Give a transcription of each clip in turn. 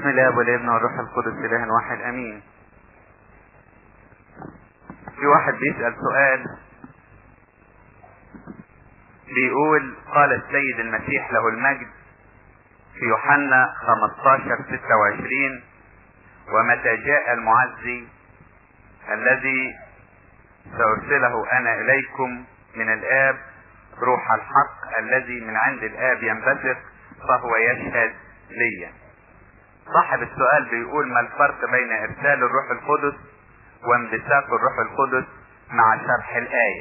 بسم الله والابن والروح القدس اله واحد امين في واحد بيسأل سؤال بيقول قال السيد المسيح له المجد في يوحنا 15 26 ومتى جاء المعزي الذي سأرسله أنا إليكم من الآب روح الحق الذي من عند الآب ينبثق فهو يشهد لي صاحب السؤال بيقول ما الفرق بين إرسال الروح القدس وانبثاق الروح القدس مع شرح الآية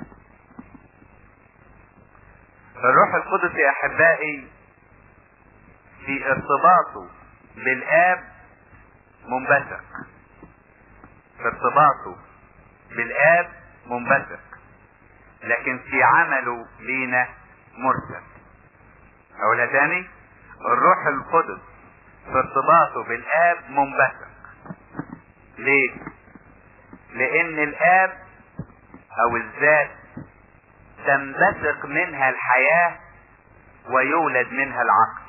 الروح القدس يا أحبائي في ارتباطه بالآب منبثق في ارتباطه بالآب منبثق لكن في عمله لينا مرسل أقولها تاني الروح القدس في ارتباطه بالآب منبثق ليه؟ لأن الآب أو الذات تنبثق منها الحياة ويولد منها العقل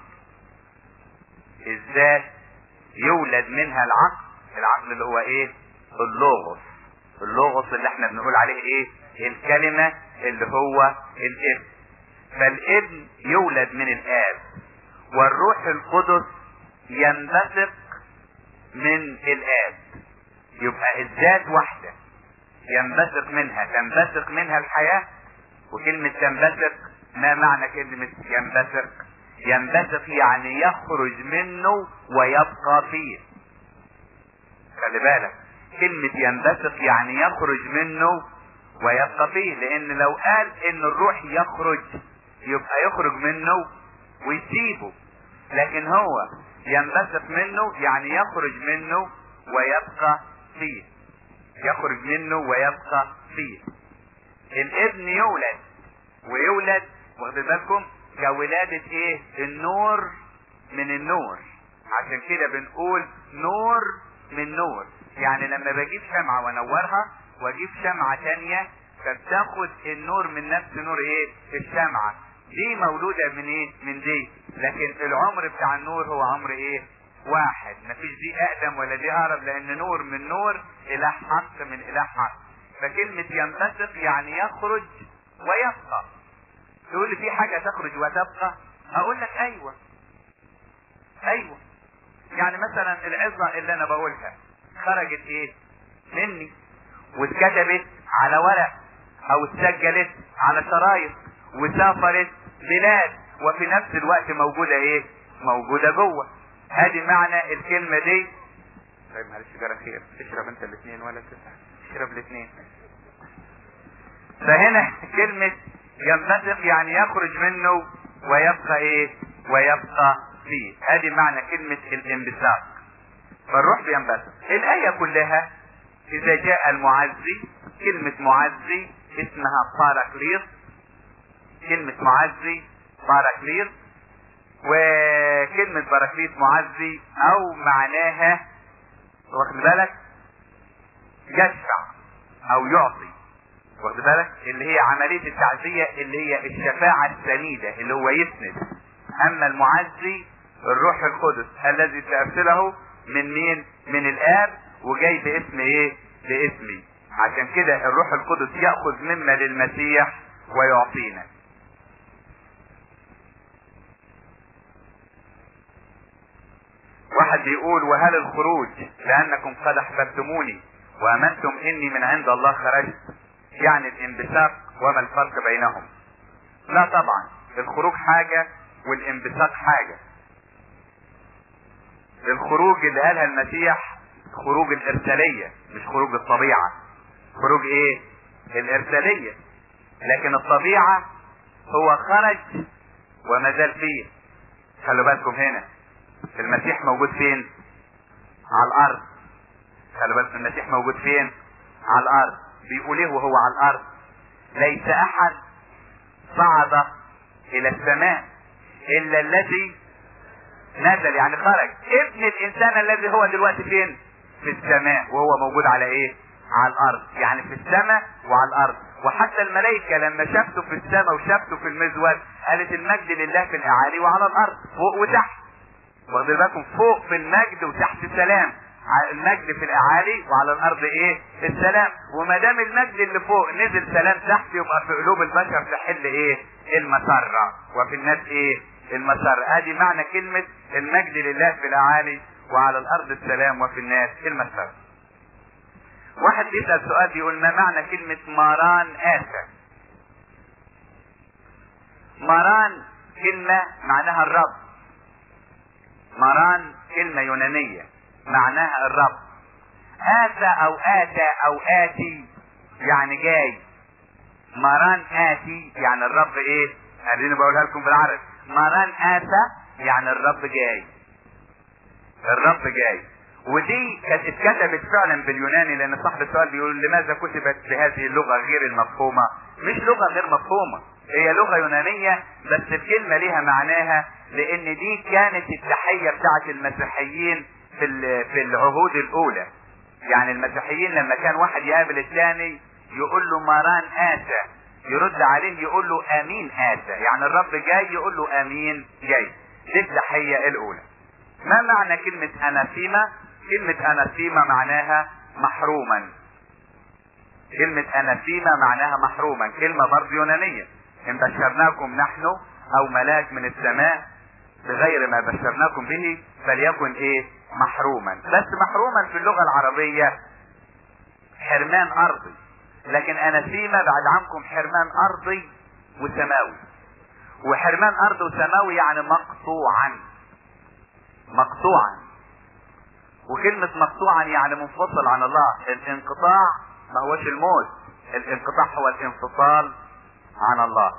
الذات يولد منها العقل العقل اللي هو ايه اللوغوس اللوغوس اللي احنا بنقول عليه ايه الكلمة اللي هو الابن فالابن يولد من الاب والروح القدس ينبثق من الاب يبقى الذات واحدة ينبثق منها تنبثق منها الحياة وكلمة تنبثق ما معنى كلمة ينبثق ينبثق يعني يخرج منه ويبقى فيه خلي بالك كلمة ينبثق يعني يخرج منه ويبقى فيه لان لو قال ان الروح يخرج يبقى يخرج منه ويسيبه لكن هو ينبثق منه يعني يخرج منه ويبقى فيه يخرج منه ويبقى فيه الابن يولد ويولد واخد بالكم كولادة ايه النور من النور عشان كده بنقول نور من نور يعني لما بجيب شمعة وانورها واجيب شمعة تانية فبتاخد النور من نفس نور ايه الشمعة دي مولودة من ايه من دي لكن العمر بتاع النور هو عمر ايه واحد مفيش دي اقدم ولا دي اقرب لان نور من نور اله حق من اله حق فكلمة ينبثق يعني يخرج ويبقى تقول لي في حاجة تخرج وتبقى اقول لك ايوه ايوه يعني مثلا العظة اللي انا بقولها خرجت ايه مني واتكتبت على ورق او اتسجلت على شرايط وسافرت بلاد وفي نفس الوقت موجودة ايه موجودة جوه ادي معنى الكلمة دي طيب معلش جرى خير اشرب انت الاثنين ولا تسعة اشرب الاثنين فهنا كلمة ينبثق يعني يخرج منه ويبقى ايه ويبقى فيه ادي معنى كلمة الانبثاق فالروح بينبثق الاية كلها اذا جاء المعزي كلمة معزي اسمها باراكليط كلمة معزي باراكليط وكلمة باراكليط معزي او معناها واخد بالك يدفع او يعطي واخد بالك اللي هي عملية التعزية اللي هي الشفاعة السنيدة اللي هو يسند اما المعزي الروح القدس الذي سأرسله من مين من الاب وجاي باسم ايه باسمي عشان كده الروح القدس يأخذ مما للمسيح ويعطينا واحد بيقول وهل الخروج لانكم قد احببتموني وامنتم اني من عند الله خرجت يعني الانبثاق وما الفرق بينهم لا طبعا الخروج حاجة والانبثاق حاجة الخروج اللي قالها المسيح خروج الارسالية مش خروج الطبيعة خروج ايه الارسالية لكن الطبيعة هو خرج وما زال فيه خلوا بالكم هنا المسيح موجود فين على الارض خلوا بالكم المسيح موجود فين على الارض بيقول ايه وهو على الارض ليس احد صعد الى السماء الا الذي نزل يعني خرج ابن الانسان الذي هو دلوقتي فين في السماء وهو موجود على ايه على الارض يعني في السماء وعلى الارض وحتى الملائكة لما شافته في السماء وشافته في المزود قالت المجد لله في الاعالي وعلى الارض فوق وتحت واخدين بالكم فوق في المجد وتحت السلام المجد في الاعالي وعلى الارض ايه السلام وما دام المجد اللي فوق نزل سلام تحت يبقى في قلوب البشر تحل ايه المسرة وفي الناس ايه المسرة ادي معنى كلمة المجد لله في الاعالي وعلى الارض السلام وفي الناس المسرة واحد بيسأل سؤال بيقول ما معنى كلمة ماران آسى ماران كلمة معناها الرب ماران كلمة يونانية معناها الرب آتى أو آتى أو آتي يعني جاي ماران آتي يعني الرب إيه؟ خليني بقولها لكم بالعربي ماران آتى يعني الرب جاي الرب جاي ودي كانت اتكتبت فعلا باليوناني لان صاحب السؤال بيقول لماذا كتبت بهذه اللغه غير المفهومه؟ مش لغه غير مفهومه، هي لغه يونانيه بس الكلمه ليها معناها لان دي كانت التحيه بتاعت المسيحيين في في العهود الاولى. يعني المسيحيين لما كان واحد يقابل الثاني يقول له ماران اتى يرد عليه يقول له امين اتى يعني الرب جاي يقول له امين جاي دي التحيه الاولى. ما معنى كلمه اناثيما؟ كلمة أناثيما معناها محروما كلمة أناثيما معناها محروما كلمة برضه يونانية إن بشرناكم نحن أو ملاك من السماء بغير ما بشرناكم به فليكن إيه محروما بس محروما في اللغة العربية حرمان أرضي لكن أناثيما بعد عنكم حرمان أرضي وسماوي وحرمان أرضي وسماوي يعني مقطوعا مقطوعا وكلمة مقطوعا يعني منفصل عن الله الانقطاع ما هوش الموت الانقطاع هو الانفصال عن الله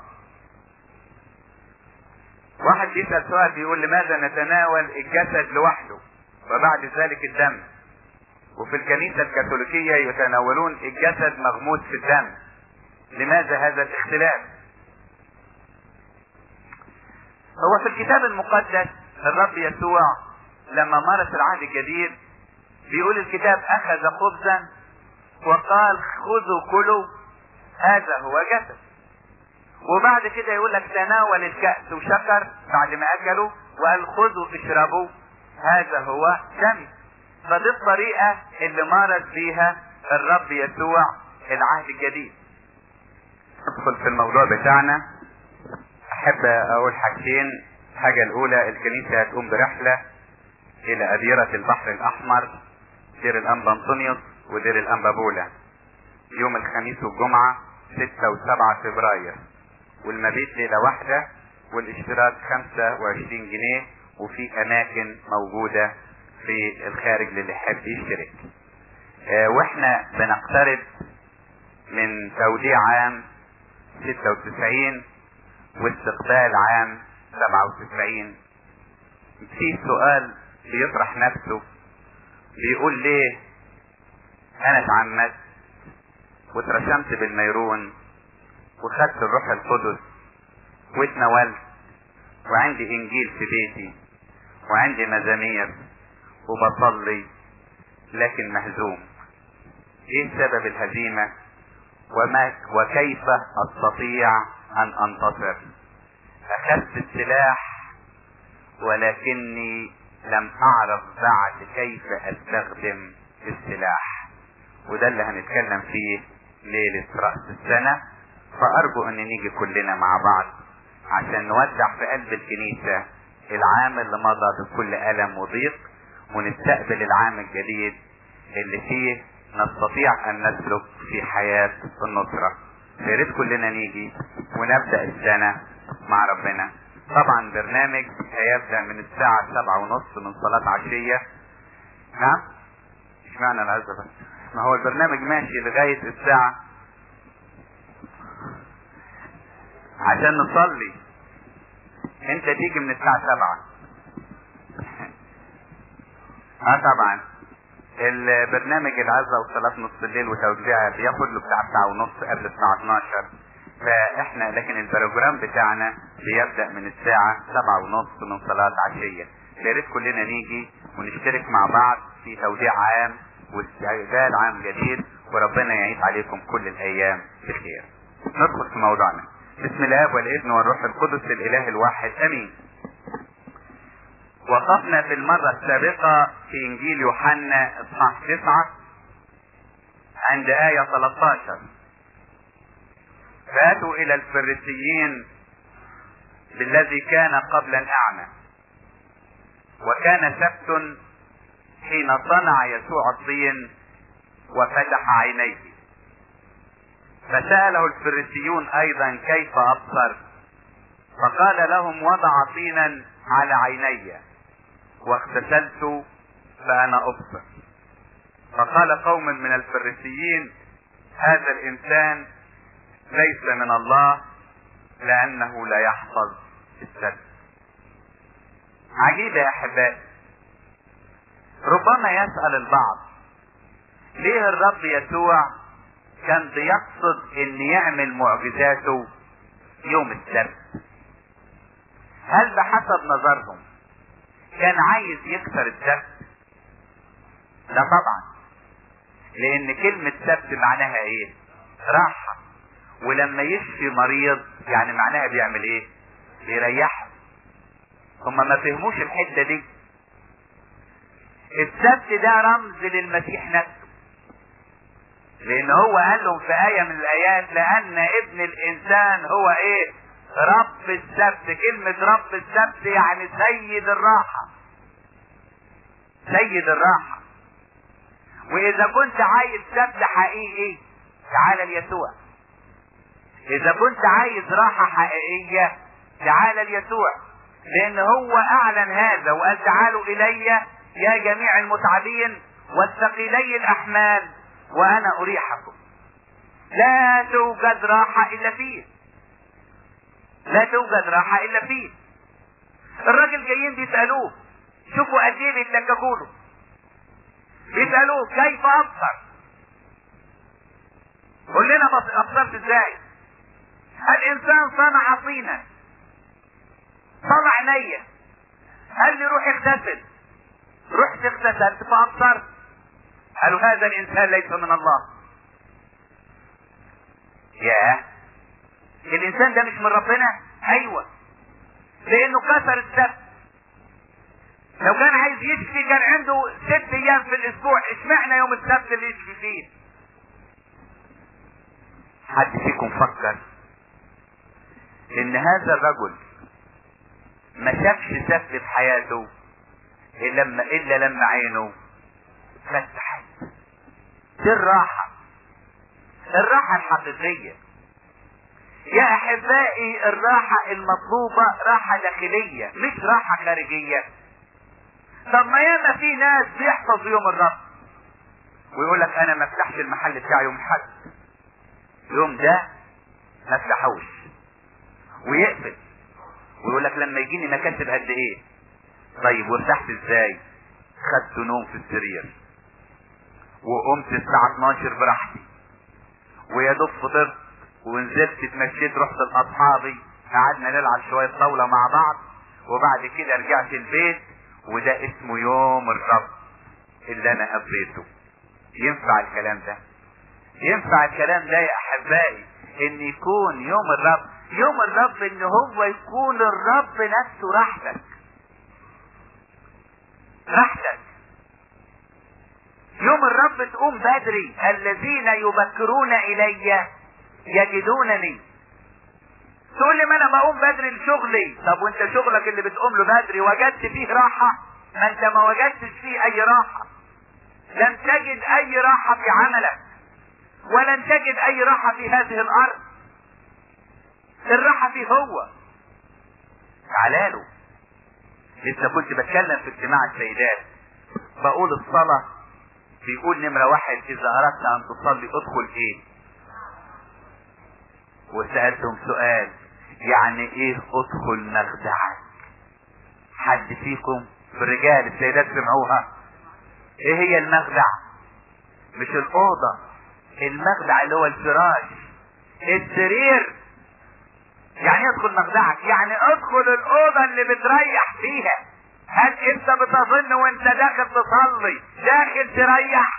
واحد بيسأل سؤال بيقول لماذا نتناول الجسد لوحده وبعد ذلك الدم وفي الكنيسة الكاثوليكية يتناولون الجسد مغموس في الدم لماذا هذا الاختلاف هو في الكتاب المقدس الرب يسوع لما مارس العهد الجديد بيقول الكتاب اخذ خبزا وقال خذوا كلوا هذا هو جسد وبعد كده يقول لك تناول الكأس وشكر بعد ما اكلوا وقال خذوا اشربوا هذا هو دمي فدي الطريقة اللي مارس بيها الرب يسوع العهد الجديد ندخل في الموضوع بتاعنا احب اقول حاجتين الحاجة الاولى الكنيسة هتقوم برحلة الى اديرة البحر الاحمر دير الانبا انطونيوس ودير الانبا بولا يوم الخميس والجمعة ستة وسبعة فبراير والمبيت ليلة واحدة والاشتراك خمسة وعشرين جنيه وفي اماكن موجودة في الخارج للي يحب يشترك اه واحنا بنقترب من توديع عام ستة وتسعين واستقبال عام سبعة وتسعين في سؤال بيطرح نفسه بيقول ليه انا اتعمدت واترشمت بالميرون وخدت الروح القدس واتناولت وعندي انجيل في بيتي وعندي مزامير وبصلي لكن مهزوم ايه سبب الهزيمة وما وكيف استطيع ان انتصر اخذت السلاح ولكني لم اعرف بعد كيف استخدم السلاح وده اللي هنتكلم فيه ليلة رأس السنة فارجو ان نيجي كلنا مع بعض عشان نودع في قلب الكنيسة العام اللي مضى بكل ألم وضيق ونستقبل العام الجديد اللي فيه نستطيع ان نسلك في حياة النصرة يا ريت كلنا نيجي ونبدأ السنة مع ربنا طبعا برنامج هيبدأ من الساعة سبعة ونص من صلاة عشية نعم مش معنى العزة بس ما هو البرنامج ماشي لغاية الساعة عشان نصلي انت تيجي من الساعة سبعة اه طبعا البرنامج العزة وصلاة نص الليل وتوزيعها بياخد له بتاع ساعة ونص قبل الساعة 12 فاحنا لكن البروجرام بتاعنا بيبدأ من الساعة سبعة ونص من صلاة عشية يا ريت كلنا نيجي ونشترك مع بعض في توديع عام واستعداد عام جديد وربنا يعيد عليكم كل الايام بخير ندخل في موضوعنا بسم الاب والابن والروح القدس الاله الواحد امين وقفنا في المرة السابقة في انجيل يوحنا اصحاح تسعة عند آية 13 فاتوا الى الفريسيين بالذي كان قبل الاعمى وكان سبت حين صنع يسوع الطين وفتح عينيه فسأله الفريسيون ايضا كيف ابصر فقال لهم وضع طينا على عيني واغتسلت فانا ابصر فقال قوم من الفريسيين هذا الانسان ليس من الله لانه لا يحفظ السبت عجيبة يا احبائي ربما يسأل البعض ليه الرب يسوع كان بيقصد ان يعمل معجزاته يوم السبت هل بحسب نظرهم كان عايز يكسر السبت لا طبعا لان كلمة سبت معناها ايه راحة ولما يشفي مريض يعني معناها بيعمل ايه بيريحه هما ما فهموش الحتة دي السبت ده رمز للمسيح نفسه لان هو قال لهم في آية من الآيات لأن ابن الإنسان هو ايه رب السبت كلمة رب السبت يعني سيد الراحة سيد الراحة وإذا كنت عايز سبت حقيقي تعال ليسوع إذا كنت عايز راحة حقيقية تعال ليسوع لأن هو أعلن هذا وقال تعالوا إلي يا جميع المتعبين والثقيلي الأحمال وأنا أريحكم لا توجد راحة إلا فيه لا توجد راحة إلا فيه الراجل جايين بيسألوه شوفوا قد ايه بيتلككوا له بيسألوه كيف أبصر قول لنا أبصرت ازاي الإنسان صنع طينا صنع نية قال لي روح اغتسل رحت اغتسلت فأبصرت قالوا هذا الإنسان ليس من الله ياه الإنسان ده مش من ربنا أيوة لأنه كسر السبت لو كان عايز يشفي كان عنده ست أيام في الأسبوع اشمعنى يوم السبت اللي يشفي فيه حد فيكم فكر ان هذا الرجل ما شافش سبت في حياته الا لما الا لما عينه فتحت دي الراحة الراحة الحقيقية يا احبائي الراحة المطلوبة راحة داخلية مش راحة خارجية طب ما ياما في ناس بيحفظ يوم الرب ويقول لك انا ما افتحش المحل بتاعي يوم الحد يوم ده ما افتحوش ويقفل ويقول لك لما يجيني مكاسب قد ايه طيب وارتحت ازاي خدت نوم في السرير وقمت الساعة 12 براحتي ويا دوب فطرت ونزلت اتمشيت رحت لاصحابي قعدنا نلعب شوية طاولة مع بعض وبعد كده رجعت البيت وده اسمه يوم الرب اللي انا قضيته ينفع الكلام ده ينفع الكلام ده يا احبائي ان يكون يوم الرب يوم الرب ان هو يكون الرب نفسه راحتك راحتك يوم الرب تقوم بدري الذين يبكرون الي يجدونني تقول لي ما انا بقوم بدري لشغلي طب وانت شغلك اللي بتقوم له بدري وجدت فيه راحة ما انت ما وجدتش فيه اي راحة لم تجد اي راحة في عملك ولن تجد اي راحة في هذه الارض الراحة فيه هو تعالى له لسه كنت بتكلم في اجتماع السيدات بقول الصلاة بيقول نمرة واحد اذا اردت ان تصلي ادخل ايه وسألتهم سؤال يعني ايه ادخل مخدعك حد فيكم في الرجال السيدات سمعوها ايه هي المخدع مش الاوضة المخدع اللي هو الفراش السرير يعني ادخل مخدعك يعني ادخل الاوضة اللي بتريح فيها هل انت بتظن وانت داخل تصلي داخل تريح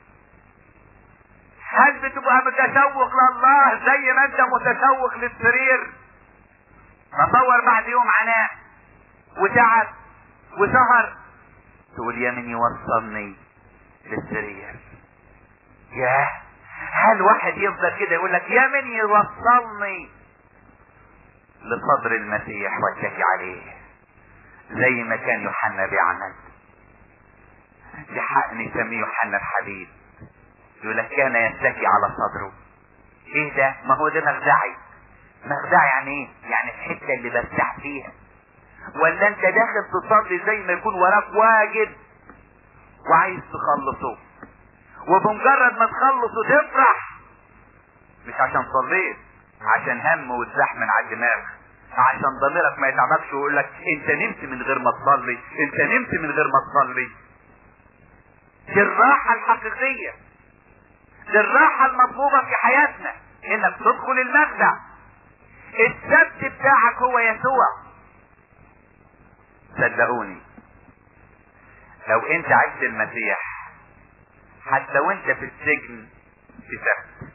هل بتبقى متشوق لله زي ما انت متشوق للسرير تصور بعد يوم عناء وتعب وسهر تقول يا من يوصلني للسرير ياه هل واحد يفضل كده يقول لك يا من يوصلني لصدر المسيح واتكي عليه زي ما كان يوحنا بيعمل لحق نسميه يوحنا الحبيب يقول لك كان يتكي على صدره ايه ده ما هو ده مخدعي مخدعي يعني ايه يعني الحته اللي برتاح فيها ولا انت داخل تصلي زي ما يكون وراك واجب وعايز تخلصه وبمجرد ما تخلصه تفرح مش عشان صليت عشان هم وتزحمن على الدماغ عشان ضميرك ما يتعبكش ويقول لك انت نمت من غير ما تصلي انت نمت من غير ما تصلي دي الراحة الحقيقية دي الراحة المطلوبة في حياتنا انك تدخل المخدع السبت بتاعك هو يسوع صدقوني لو انت عشت المسيح حتى وانت في السجن في سبت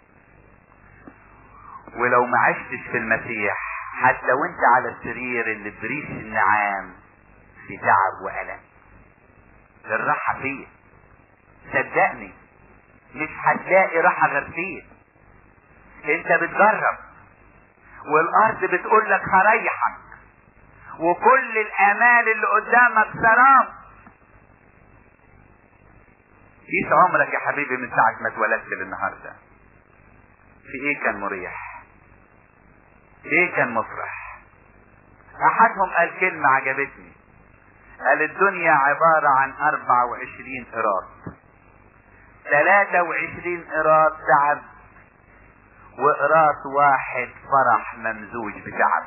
ولو ما عشتش في المسيح حتى وانت على السرير اللي بريش النعام في تعب والم الراحة فيه صدقني مش هتلاقي راحة غير فيه انت بتجرب والارض بتقول لك هريحك وكل الامال اللي قدامك سراب قيس عمرك يا حبيبي من ساعة ما اتولدت للنهاردة في ايه كان مريح ايه كان مفرح احدهم قال كلمة عجبتني قال الدنيا عبارة عن اربع وعشرين ايراد ثلاثة وعشرين ايراد تعب وايراد واحد فرح ممزوج بتعب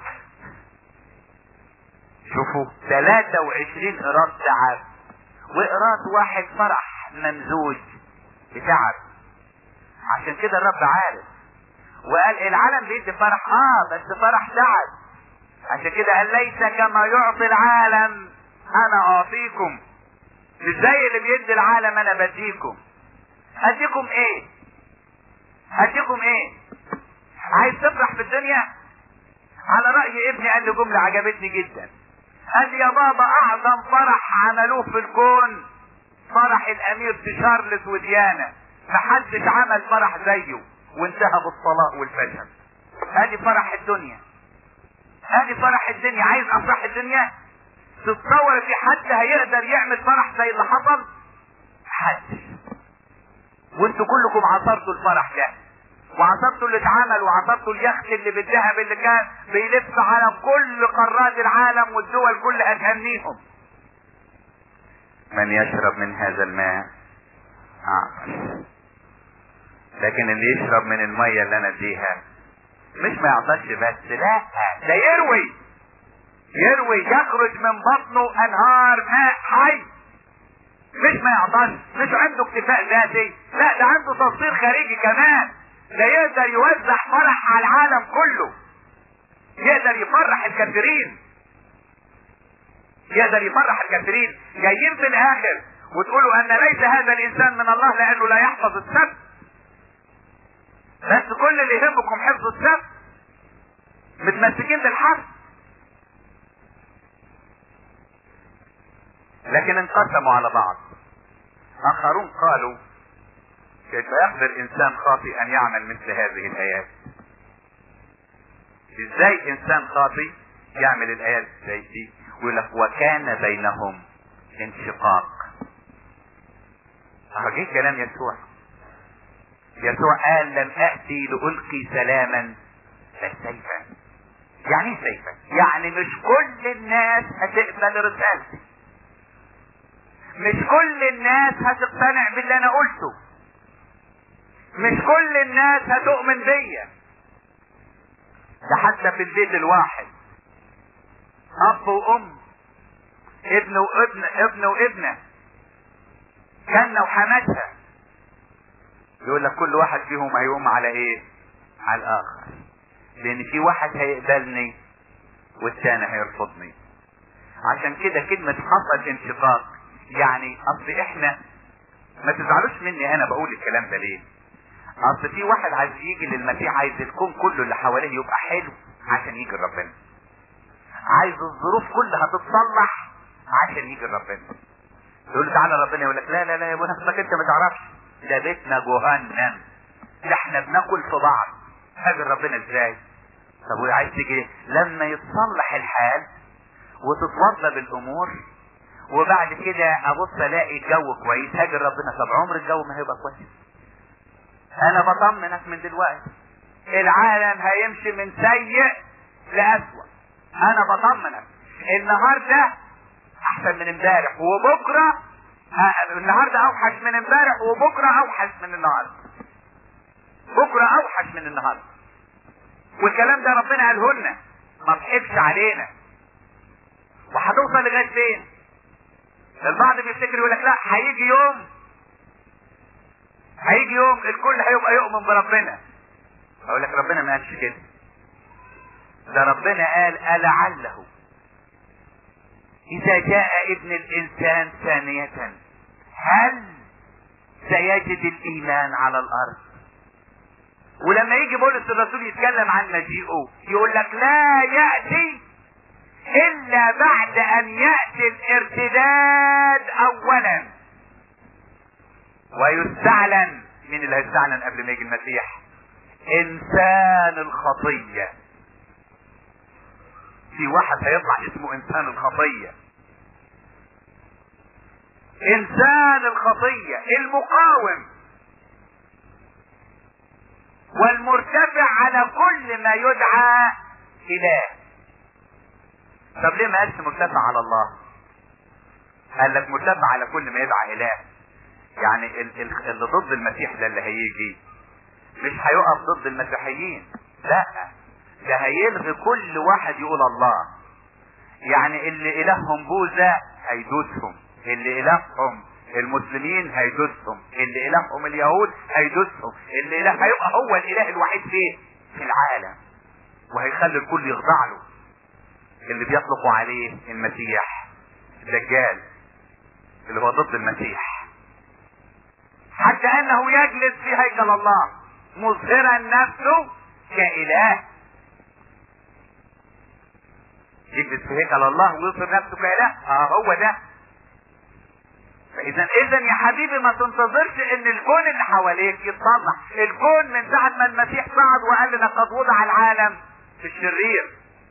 شوفوا 23 ايراد تعب وايراد واحد فرح ممزوج بتعب عشان كده الرب عارف وقال العالم بيدي فرح اه بس فرح تعب عشان كده قال ليس كما يعطي العالم انا اعطيكم مش زي اللي بيدي العالم انا بديكم اديكم ايه اديكم ايه عايز تفرح في الدنيا على رأي ابني قال لي جملة عجبتني جدا قال لي يا بابا اعظم فرح عملوه في الكون فرح الامير تشارلز وديانا محدش عمل فرح زيه وانتهى بالطلاق والفشل ادي فرح الدنيا ادي فرح الدنيا عايز افراح الدنيا تتصور في حد هيقدر يعمل فرح زي اللي حصل محدش وانتوا كلكم عصرتوا الفرح ده وعصرتوا اللي اتعمل وعصرتوا اليخت اللي بالذهب اللي كان بيلف على كل قارات العالم والدول كلها تهنيهم من يشرب من هذا الماء عطش لكن اللي يشرب من المية اللي انا اديها مش ما يعطش بس لا ده يروي يروي يخرج من بطنه انهار ماء حي مش ما يعطش مش عنده اكتفاء ذاتي لا ده عنده تصوير خارجي كمان ده يقدر يوزع فرح على العالم كله يقدر يفرح الكافرين يقدر يفرح الكافرين جايين في الاخر وتقولوا ان ليس هذا الانسان من الله لانه لا يحفظ السبت بس كل اللي يهمكم حفظ السبت متمسكين بالحرب لكن انقسموا على بعض اخرون قالوا كيف يقدر انسان خاطئ ان يعمل مثل هذه الايات ازاي انسان خاطئ يعمل الايات زي دي ويقول لك وكان بينهم انشقاق اهو كلام يسوع يسوع قال لم اتي لالقي سلاما بل سيفا يعني ايه سيفا يعني مش كل الناس هتقبل رسالتي مش كل الناس هتقتنع باللي انا قلته مش كل الناس هتؤمن بيا ده حتى في البيت الواحد اب وام ابن وابن ابن وابنه كان وحماتها يقول لك كل واحد فيهم هيقوم على ايه على الاخر لان في واحد هيقبلني والثاني هيرفضني عشان كده كلمة حصل انشقاق يعني اصل احنا ما تزعلوش مني انا بقول الكلام ده ليه اصل في واحد عايز يجي للمسيح عايز الكون كله اللي حواليه يبقى حلو عشان يجي لربنا عايز الظروف كلها تتصلح عشان يجي ربنا تقول له تعالى ربنا يقول لك لا لا لا يا ابونا اصلك انت ما تعرفش ده بيتنا جهنم ده احنا بناكل في بعض هاجي ربنا ازاي طب وعايز تيجي لما يتصلح الحال وتتوضى بالامور وبعد كده ابص الاقي الجو كويس هاجي ربنا طب عمر الجو ما هيبقى كويس انا بطمنك من دلوقتي العالم هيمشي من سيء لأسوأ انا بطمنك النهارده احسن من امبارح وبكره النهارده اوحش من امبارح وبكره اوحش من النهارده بكره اوحش من النهارده والكلام ده ربنا قاله لنا ما تحبش علينا وهتوصل لغايه فين البعض بيفتكر يقول لك لا هيجي يوم هيجي يوم الكل هيبقى يؤمن بربنا اقول لك ربنا ما قالش كده ده ربنا قال ألعله إذا جاء ابن الإنسان ثانية هل سيجد الإيمان على الأرض ولما يجي بولس الرسول يتكلم عن مجيئه يقول لك لا يأتي إلا بعد أن يأتي الارتداد أولا ويستعلن مين اللي هيستعلن قبل ما يجي المسيح إنسان الخطية في واحد هيطلع اسمه انسان الخطية انسان الخطية المقاوم والمرتفع على كل ما يدعى اله طب ليه ما قالش مرتفع على الله قال لك مرتفع على كل ما يدعى اله يعني اللي ضد المسيح ده اللي هيجي مش هيقف ضد المسيحيين لا ده هيلغي كل واحد يقول الله يعني اللي الههم بوذا هيدوسهم اللي الههم المسلمين هيدوسهم اللي الههم اليهود هيدوسهم اللي اله هيبقى هو الاله الوحيد فين في العالم وهيخلي الكل يخضع له اللي بيطلقوا عليه المسيح الدجال اللي هو ضد المسيح حتى انه يجلس في هيكل الله مظهرا نفسه كاله يجلس في هيكل الله ويظهر نفسه كاله اه هو ده فاذا اذا يا حبيبي ما تنتظرش ان الكون اللي حواليك يتصلح الكون من ساعه ما المسيح صعد وقال لنا قد وضع العالم في الشرير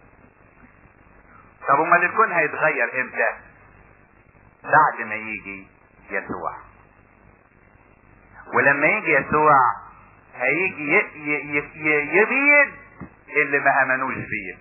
طب امال الكون هيتغير امتى بعد ما يجي يسوع ولما يجي يسوع هيجي يبيد اللي ما امنوش بيه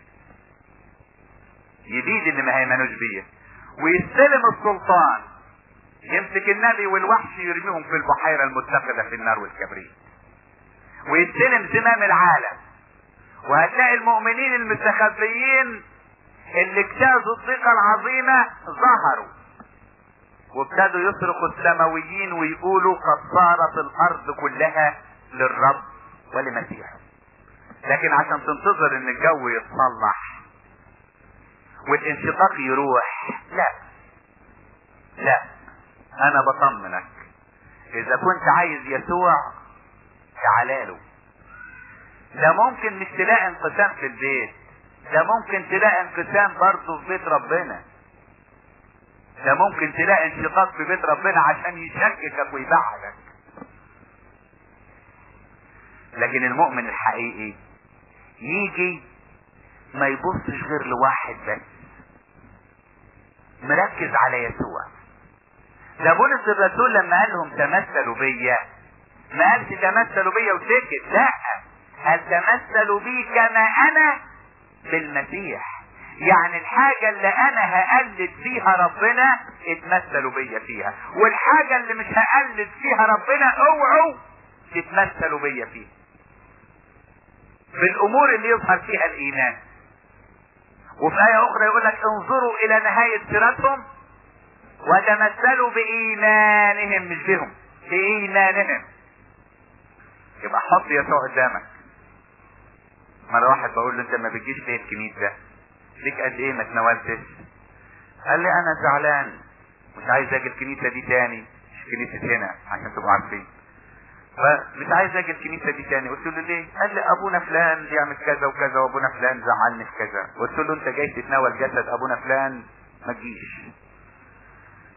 يبيد اللي ما هيمنوش بيه ويستلم السلطان يمسك النبي والوحش يرميهم في البحيرة المتخذة في النار والكبريت ويستلم زمام العالم وهتلاقي المؤمنين المستخبيين اللي اجتازوا الثقة العظيمة ظهروا وابتدوا يصرخوا السماويين ويقولوا قد صارت الارض كلها للرب ولمسيحه لكن عشان تنتظر ان الجو يتصلح والانشقاق يروح لا لا انا بطمنك اذا كنت عايز يسوع تعالى له ده ممكن مش تلاقي انقسام في البيت ده ممكن تلاقي انقسام برضه في بيت ربنا ده ممكن تلاقي انشقاق في بيت ربنا عشان يشككك ويبعدك لكن المؤمن الحقيقي يجي ما يبصش غير لواحد بس مركز على يسوع ده بولس الرسول لما قال لهم تمثلوا بيا ما قالش تمثلوا بيا وسكت لا قال تمثلوا بي كما انا بالمسيح يعني الحاجة اللي انا هقلد فيها ربنا اتمثلوا بيا فيها والحاجة اللي مش هقلد فيها ربنا اوعوا تتمثلوا بيا فيها بالامور اللي يظهر فيها الايمان وفي آية أخرى يقول لك انظروا إلى نهاية سيرتهم وتمثلوا بإيمانهم مش بهم بإيمانهم يبقى حط يسوع قدامك مرة واحد بقول له أنت ما بتجيش ليه الكنيسة؟ ليك قد إيه ما تناولتش؟ قال لي أنا زعلان مش عايز أجي الكنيسة دي تاني مش كنيسة هنا عشان تبقوا عارفين فمش عايز اجي الكنيسه دي تاني قلت له ليه؟ قال لي ابونا فلان بيعمل كذا وكذا وابونا فلان زعلني في كذا قلت له انت جاي تتناول جسد ابونا فلان ما تجيش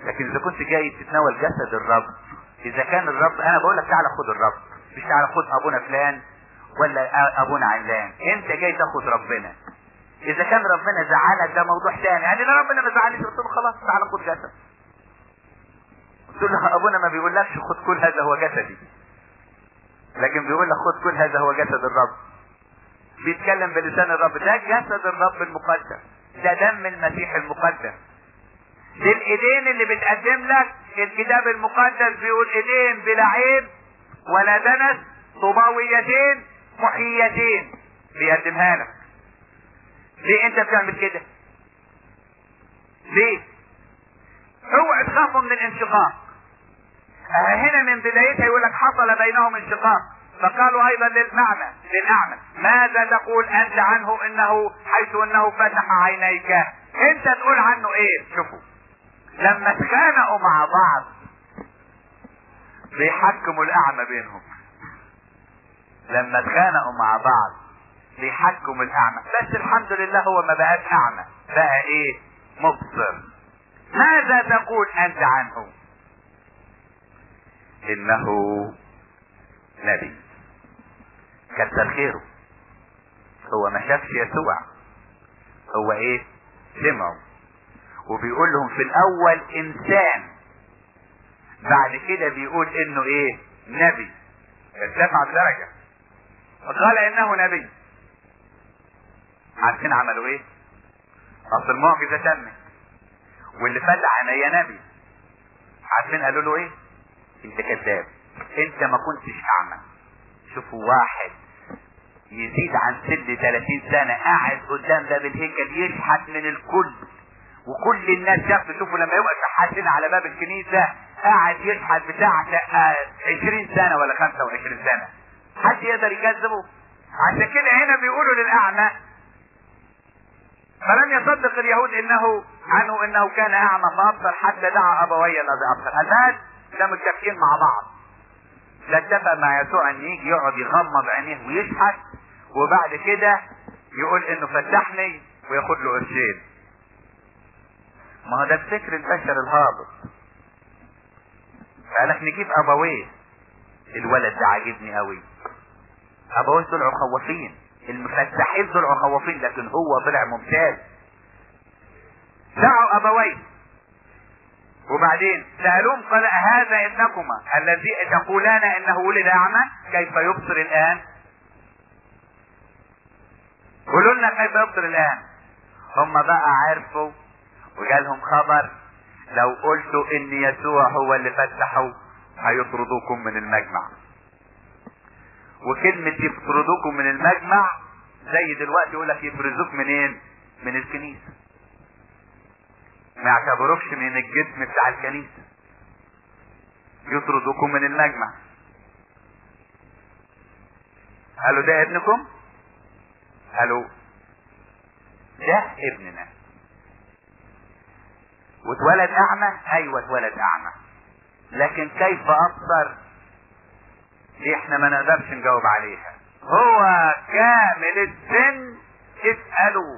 لكن اذا كنت جاي تتناول جسد الرب اذا كان الرب انا بقول لك تعالى خد الرب مش تعالى خد ابونا فلان ولا ابونا علان انت جاي تاخد ربنا اذا كان ربنا زعلك ده موضوع تاني يعني لا ربنا ما زعلنيش قلت له خلاص تعالى خد جسد قلت له ابونا ما بيقولكش خد كل هذا هو جسدي لكن بيقول لك خد كل هذا هو جسد الرب بيتكلم بلسان الرب ده جسد الرب المقدس ده دم المسيح المقدس دي الايدين اللي بتقدم لك الكتاب المقدس بيقول ايدين بلا عيب ولا دنس طباويتين محيتين بيقدمها لك ليه انت بتعمل كده ليه اوعى تخافوا من الانشقاق هنا من بدايتها يقول لك حصل بينهم انشقاق فقالوا ايضا للمعنى للاعمى ماذا تقول انت عنه انه حيث انه فتح عينيك انت تقول عنه ايه شوفوا لما اتخانقوا مع بعض بيحكموا الاعمى بينهم لما اتخانقوا مع بعض بيحكموا الاعمى بس الحمد لله هو ما بقاش اعمى بقى ايه مبصر ماذا تقول انت عنه انه نبي كتر خيره هو ما شافش يسوع هو ايه سمعه وبيقول لهم في الاول انسان بعد كده بيقول انه ايه نبي ارتفع الدرجة وقال انه نبي عارفين عملوا ايه اصل المعجزة تمت واللي فتح عينيا نبي عارفين قالوا له ايه انت كذاب انت ما كنتش اعمى شوفوا واحد يزيد عن سن 30 سنة قاعد قدام باب الهيكل يشحت من الكل وكل الناس شافوا شوفوا لما يبقى شحاتين على باب الكنيسة قاعد يشحت بتاع 20 سنة ولا 25 سنة حد يقدر يكذبه عشان كده هنا بيقولوا للأعمى فلم يصدق اليهود انه عنه انه كان اعمى فابصر حتى دعا ابوي الذي ابصر الناس ده متفقين مع بعض لا اتفق مع يسوع ان يجي يقعد يغمض عينيه ويشحت وبعد كده يقول انه فتحني وياخد له قرشين ما هو ده الفكر البشر الهابط قالك نجيب ابويه الولد ده عاجبني قوي ابويه طلعوا خوافين المفتحين طلعوا خوافين لكن هو طلع ممتاز دعوا ابويه وبعدين سألوهم قال هذا ابنكما الذي تقولان انه ولد اعمى كيف يبصر الان قولوا لنا كيف يبصر الان هم بقى عرفوا وجالهم خبر لو قلتوا ان يسوع هو اللي فتحه هيطردوكم من المجمع وكلمة يطردوكم من المجمع زي دلوقتي يقول لك يفرزوك منين من الكنيسة ما يعتبروكش من الجسم بتاع الكنيسة يطردوكم من المجمع قالوا ده ابنكم قالوا ده ابننا واتولد اعمى ايوه اتولد اعمى لكن كيف ابصر دي احنا ما نقدرش نجاوب عليها هو كامل السن اسألوه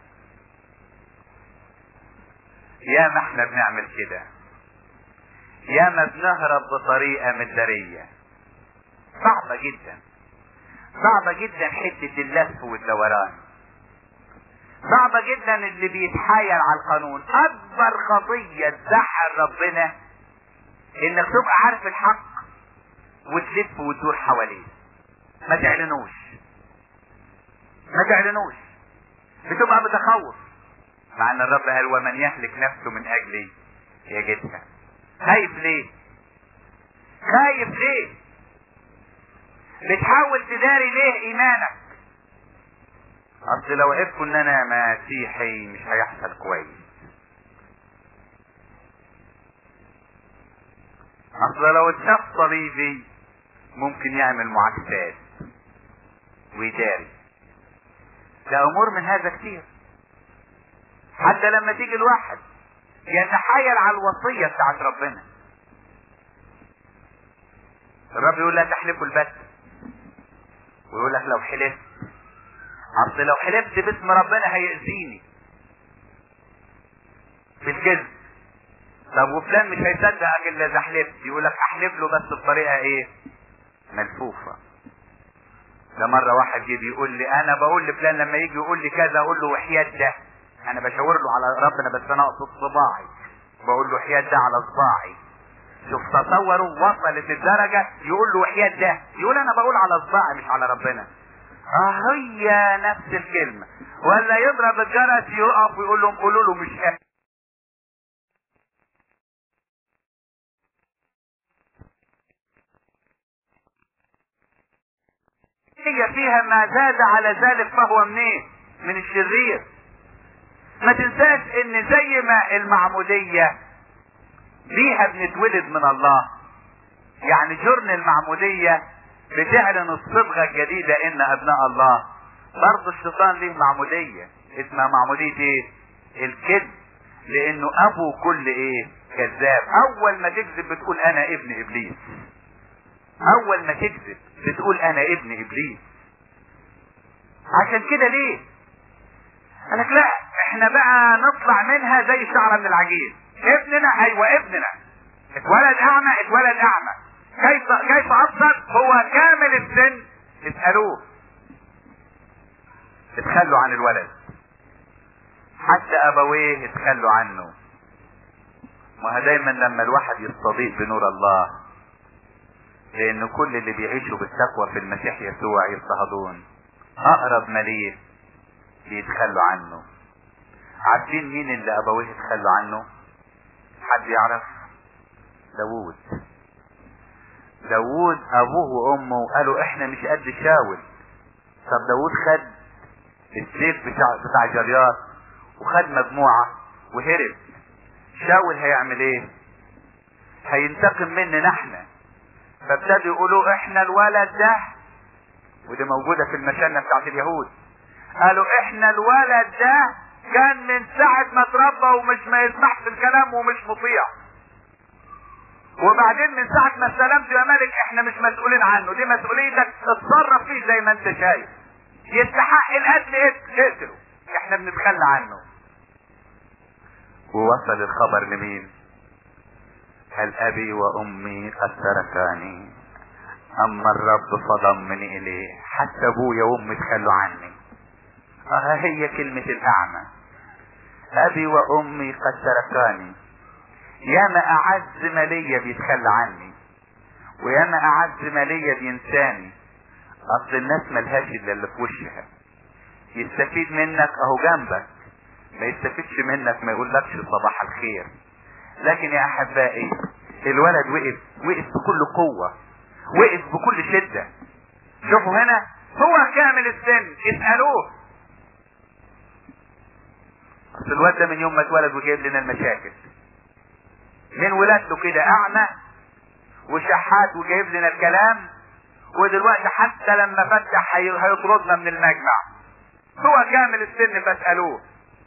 يا ما احنا بنعمل كده يا ما بنهرب بطريقة مدارية صعبة جدا صعبة جدا حتة اللف والدوران صعبة جدا اللي بيتحايل على القانون اكبر خطية تزعل ربنا انك تبقى عارف الحق وتلف وتدور حواليه ما تعلنوش ما تعلنوش بتبقى متخوف مع ان الرب قال ومن يهلك نفسه من اجلي يجدها خايف ليه خايف ليه بتحاول تداري ليه ايمانك اصل لو عرفوا ان انا مسيحي مش هيحصل كويس اصل لو اتشاف صليبي ممكن يعمل معاكسات ويداري ده امور من هذا كتير حتى لما تيجي الواحد يتحايل على الوصية بتاعت ربنا الرب يقول لا تحلفوا البت ويقول لك لو حلفت اصل لو حلفت باسم ربنا هيأذيني بالكذب طب وفلان مش هيصدقك الا اذا حلفت يقول لك احلف له بس بطريقه ايه ملفوفه ده مرة واحد جه بيقول لي انا بقول لفلان لما يجي يقول لي كذا اقول له وحياة ده انا بشاور له على ربنا بس انا اقصد صباعي بقول له حياة ده على صباعي شوف تصوروا وصلت الدرجة يقول له وحياة ده يقول انا بقول على صباعي مش على ربنا اه هي نفس الكلمة ولا يضرب الجرس يقف ويقول لهم قولوا له مش قادر هي فيها ما زاد على ذلك فهو منين من الشرير ما تنساش ان زي ما المعمودية ليها بنتولد من الله يعني جرن المعمودية بتعلن الصبغة الجديدة ان ابناء الله برضه الشيطان ليه معمودية اسمها معمودية ايه الكذب لانه ابو كل ايه كذاب اول ما تكذب بتقول انا ابن ابليس اول ما تكذب بتقول انا ابن ابليس عشان كده ليه قالك لا احنا بقى نطلع منها زي الشعرة من العجين ابننا ايوه ابننا اتولد اعمى اتولد اعمى كيف كيف ابصر هو كامل السن اسالوه اتخلوا عن الولد حتى ابويه اتخلوا عنه ما دايما لما الواحد يستضيء بنور الله لان كل اللي بيعيشوا بالتقوى في المسيح يسوع يضطهدون اقرب ما ليه بيتخلوا عنه عارفين مين اللي ابويه اتخلوا عنه حد يعرف داوود داوود ابوه وامه قالوا احنا مش قد شاول طب داوود خد السيف بتاع بتاع جريات وخد مجموعة وهرب شاول هيعمل ايه هينتقم مننا احنا فابتدوا يقولوا احنا الولد ده ودي موجودة في المشنة بتاعت اليهود قالوا احنا الولد ده كان من ساعة ما اتربى ومش ما يسمعش الكلام ومش مطيع وبعدين من ساعة ما استلمت يا ملك احنا مش مسؤولين عنه دي مسؤوليتك تتصرف فيه زي ما انت شايف يستحق القتل اقتله احنا بنتخلى عنه ووصل الخبر لمين هل ابي وامي قد تركاني اما الرب فضمني اليه حتى ابويا وامي تخلوا عني اه هي كلمة الاعمى ابي وامي قد تركاني ياما اعز ما ليا بيتخلى عني وياما اعز ما ليا بينساني اصل الناس ملهاش الا اللي في وشها يستفيد منك اهو جنبك ما يستفيدش منك ما يقولكش صباح الخير لكن يا احبائي الولد وقف وقف بكل قوة وقف بكل شدة شوفوا هنا هو كامل السن اسألوه اصل الواد ده من يوم ما اتولد وجايب لنا المشاكل من ولادته كده اعمى وشحات وجايب لنا الكلام ودلوقتي حتى لما فتح هيطردنا من المجمع هو كامل السن فاسألوه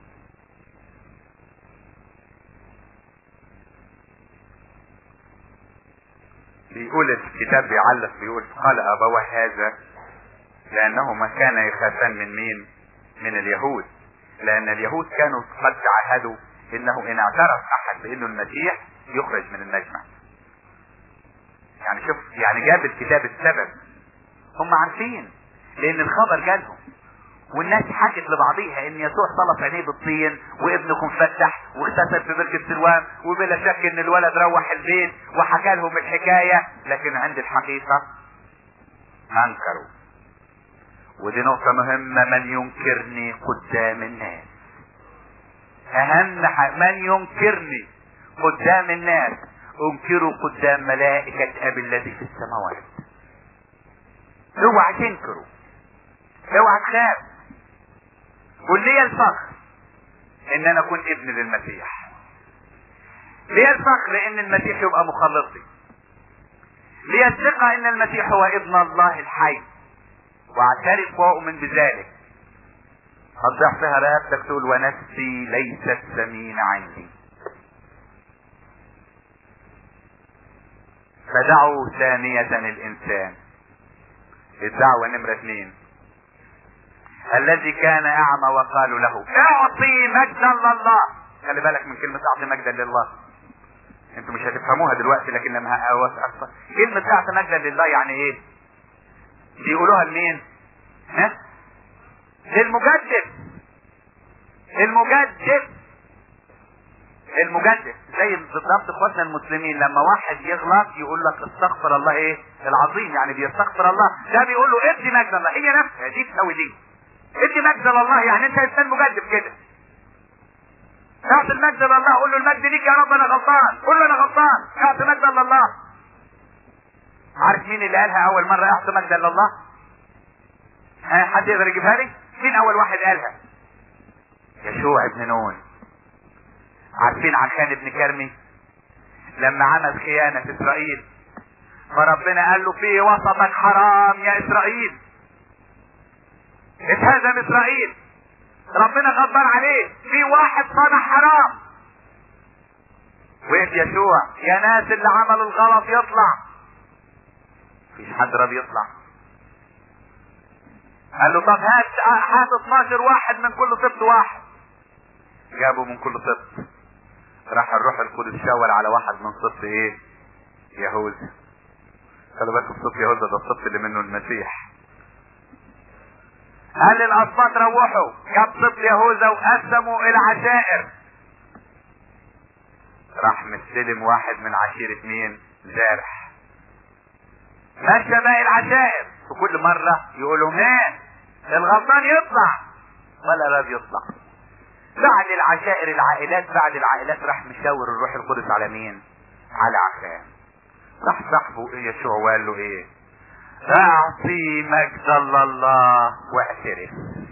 بيقول الكتاب بيعلق بيقول قال ابوه هذا لانهما كان يخافان من مين من اليهود لان اليهود كانوا قد تعهدوا انه ان اعترف احد بانه المسيح يخرج من المجمع يعني شوف يعني جاب الكتاب السبب هم عارفين لان الخبر جالهم والناس حكت لبعضيها ان يسوع طلب عينيه بالطين وابنكم فتح واغتسل في بركة سلوان وبلا شك ان الولد روح البيت وحكى لهم الحكاية لكن عند الحقيقة انكروا ودي نقطة مهمة من ينكرني قدام الناس اهم من ينكرني قدام الناس انكروا قدام ملائكة ابي الذي في السماوات اوعى تنكروا اوعى تخاف قل لي الفخر ان انا اكون ابن للمسيح ليه الفخر ان المسيح يبقى مخلصي ليه الثقة ان المسيح هو ابن الله الحي واعترف واؤمن بذلك هتضيع فيها رقبتك تقول ونفسي ليست ثمين عندي فدعوا ثانية الانسان الدعوة نمرة اثنين الذي كان اعمى وقالوا له اعطي مجدا لله خلي بالك من كلمة اعطي مجدا لله انتوا مش هتفهموها دلوقتي لكن لما هأوسع كلمة ساعة مجدا لله يعني ايه بيقولوها لمين ها للمجدد المجدد المجدد زي بالظبط اخواتنا المسلمين لما واحد يغلط يقول لك استغفر الله ايه العظيم يعني بيستغفر الله ده بيقول له ادي مجد الله هي نفسها دي تساوي دي ادي مجد لله يعني انت انسان مجدد كده اعطي المجد لله قول له المجد ليك يا رب انا غلطان قول له انا غلطان اعطي مجد لله عارف مين اللي قالها اول مره اعطي مجد لله ها حد يقدر يجيبها لي مين اول واحد قالها يشوع ابن نون عارفين عشان ابن كرمي لما عمل خيانة في اسرائيل فربنا قال له في وسطك حرام يا اسرائيل اتهزم اسرائيل ربنا غضبان عليه في واحد صنع حرام وقف يشوع يا ناس اللي عملوا الغلط يطلع مفيش حد راضي يطلع قال له طب هات هات 12 واحد من كل سبط واحد جابوا من كل سبط راح الروح القدس شاور على واحد من سبط ايه يهوذا خلي بالكم سبط يهوذا ده السبط اللي منه المسيح قال للاسباط روحوا جاب سبط يهوذا وقسموا العشائر راح مستلم واحد من عشيرة مين زارح مشى باقي العشائر وكل مرة يقول لهم ايه الغلطان يطلع ولا راضي يطلع بعد العشائر العائلات بعد العائلات راح مشاور الروح القدس على مين على عخان راح صاحبه يشوع وقال له ايه اعطي مجد الله واعترف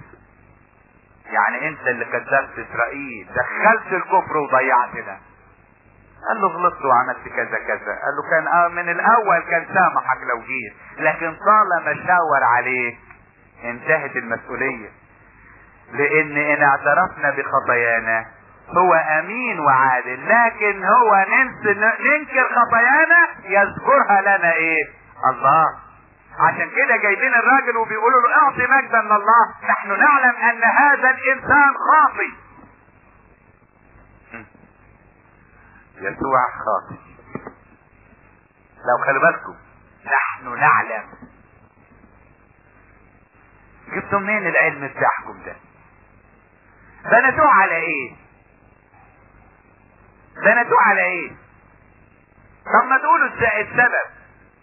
يعني انت اللي كذبت اسرائيل دخلت الكفر وضيعتنا قال له غلطت وعملت كذا كذا قال له كان آه من الاول كان سامحك لو جيت لكن طالما شاور عليك انتهت المسؤوليه لان ان اعترفنا بخطايانا هو امين وعادل لكن هو ننس ننكر خطايانا يذكرها لنا ايه الله عشان كده جايبين الراجل وبيقولوا له اعطي مجدا لله نحن نعلم ان هذا الانسان خاطي يسوع خاطي لو خلي بالكم نحن نعلم جبتوا منين العلم بتاعكم ده بنتوه على ايه بنتوه على ايه طب ما تقولوا السبب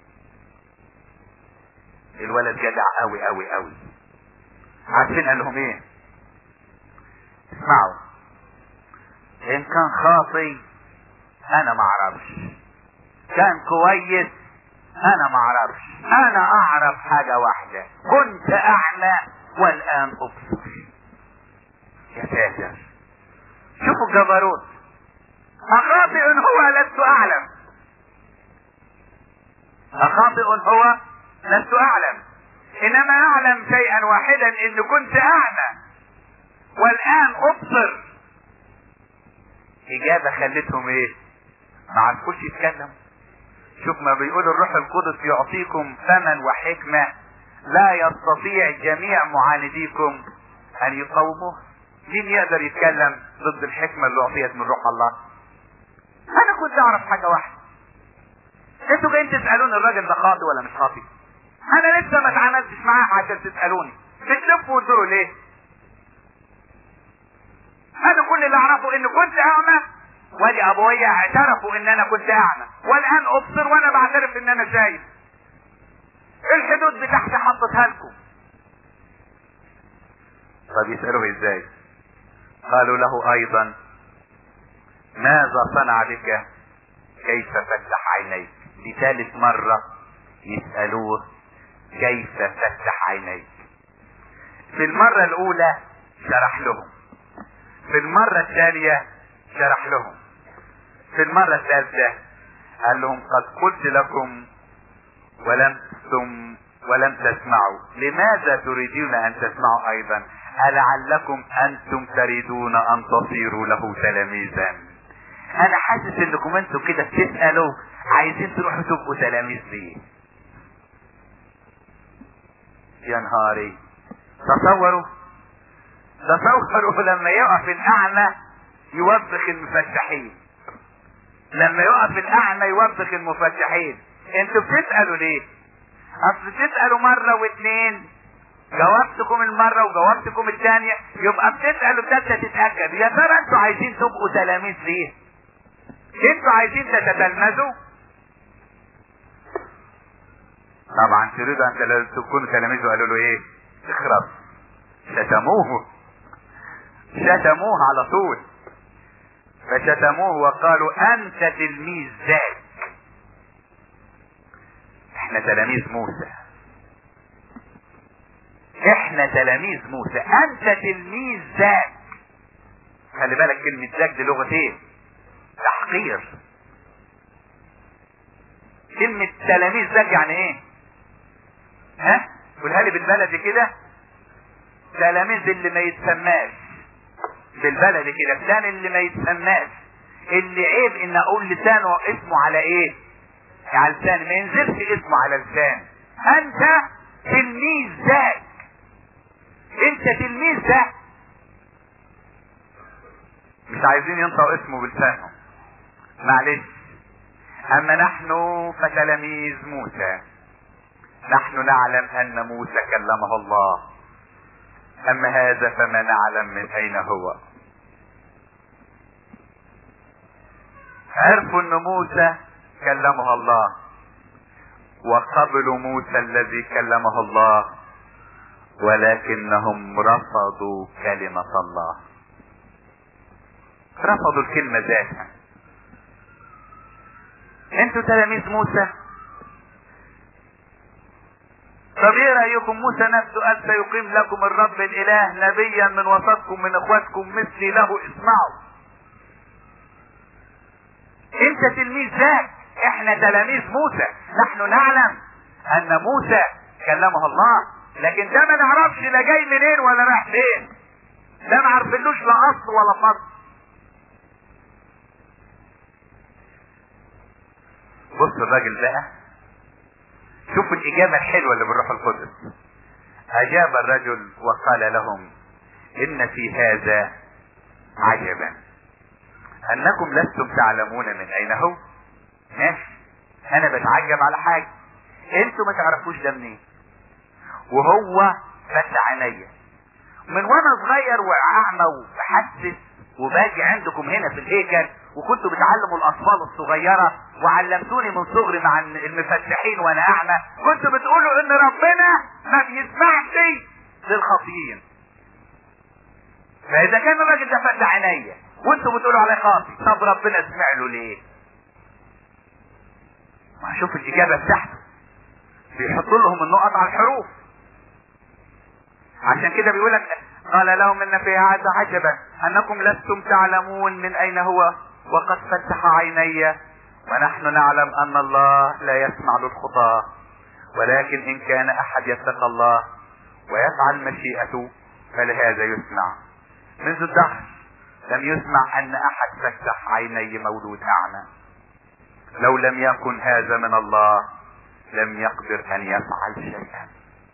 الولد جدع قوي قوي قوي عارفين قال لهم ايه اسمعوا ان كان خاطي انا ما اعرفش كان كويس انا ما اعرفش انا اعرف حاجة واحدة كنت اعمى والان ابصر يا ساتر شوفوا الجبروت اخاطئ هو لست اعلم اخاطئ هو لست اعلم انما اعلم شيئا واحدا ان كنت اعمى والان ابصر اجابة خلتهم ايه ما عرفوش يتكلم شوف ما بيقول الروح القدس يعطيكم فما وحكمة لا يستطيع جميع معانديكم ان يقاوموه مين يقدر يتكلم ضد الحكمة اللي اعطيت من روح الله انا كنت اعرف حاجة واحدة انتوا جايين تسألون الراجل ده خاطي ولا مش خاطي انا لسه ما اتعاملتش معاه عشان تسألوني بتلفوا وتدوروا ليه انا كل اللي اعرفه ان كنت اعمى ولي ابويا اعترفوا ان انا كنت اعمى والان ابصر وانا بعترف ان انا شايف الحدود بتاعتي حطتها لكم طب يسألوه ازاي قالوا له ايضا ماذا صنع بك كيف فتح عينيك لثالث مرة يسألوه كيف فتح عينيك في المرة الاولى شرح لهم في المرة الثانية شرح لهم في المرة الثالثة قال لهم قد قلت لكم ولم ثم ولم تسمعوا لماذا تريدون ان تسمعوا ايضا ألعلكم انتم تريدون ان تصيروا له تلاميذا انا حاسس انكم انتم كده بتسألوا عايزين تروحوا تبقوا تلاميذ ليه يا نهاري تصوروا تصوروا لما يقف الاعمى يوبخ المفتحين لما يقف الاعمى يوبخ المفتحين انتوا بتسألوا ليه اصل تسألوا مرة واثنين جاوبتكم المرة وجاوبتكم الثانية يبقى بتسألوا الثالثة تتأكد يا ترى انتوا عايزين تبقوا تلاميذ ليه انتوا عايزين تتتلمذوا طبعا تريدوا ان تكونوا تلاميذ وقالوا له ايه اخرب شتموه شتموه على طول فشتموه وقالوا انت تلميذ ذاك احنا تلاميذ موسى احنا تلاميذ موسى انت تلميذ ذاك خلي بالك كلمة ذاك دي لغة ايه تحقير كلمة تلاميذ ذاك يعني ايه ها قولها لي بالبلدي كده تلاميذ اللي ما يتسماش بالبلدي كده فلان اللي ما يتسماش اللي عيب ان اقول لسانه اسمه على ايه على لسان ما ينزلش اسمه على لسان انت تلميذ ذاك انت تلميذ ذاك مش عايزين ينطقوا اسمه بلسانهم معلش اما نحن فتلاميذ موسى نحن نعلم ان موسى كلمه الله اما هذا فما نعلم من اين هو عرفوا ان موسى كلمه الله وقبلوا موسى الذي كلمه الله ولكنهم رفضوا كلمة الله رفضوا الكلمة ذاتها انتوا تلاميذ موسى طب ايه رايكم موسى نفسه قال سيقيم لكم الرب الاله نبيا من وسطكم من اخواتكم مثلي له اسمعوا انت تلميذ ذاك احنا تلاميذ موسى نحن نعلم ان موسى كلمه الله لكن ده ما نعرفش لا جاي منين ولا رايح فين ده ما عارفينلوش لا اصل ولا فصل بص الراجل بقى شوف الاجابه الحلوه اللي بالروح القدس اجاب الرجل وقال لهم ان في هذا عجبا انكم لستم تعلمون من اين هو ماشي انا بتعجب على حاجه انتوا ما تعرفوش ده منين وهو فتح عينيا من وانا صغير واعمى وبحسس وباجي عندكم هنا في الهيكل وكنتوا بتعلموا الاطفال الصغيره وعلمتوني من صغري مع المفتحين وانا اعمى كنتوا بتقولوا ان ربنا ما بيسمعش للخاطئين فاذا كان الراجل ده فتح عينيا وانتوا بتقولوا عليه خاطئ طب ربنا سمع له ليه؟ ما شوف الاجابه بتاعته بيحطوا لهم النقط على الحروف عشان كده بيقول لك قال لهم ان في هذا عجبا انكم لستم تعلمون من اين هو وقد فتح عيني ونحن نعلم ان الله لا يسمع للخطاة ولكن ان كان احد يتقى الله ويفعل مشيئته فلهذا يسمع منذ الدهر لم يسمع ان احد فتح عيني مولود اعمى لو لم يكن هذا من الله لم يقدر ان يفعل شيئا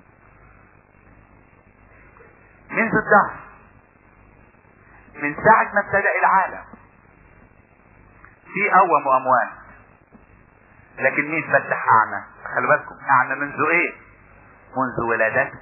منذ الدهر من ساعة ما ابتدأ العالم في أوم وأموات لكن مين فتح أعمى خلي بالكم أعمى منذ إيه منذ ولادته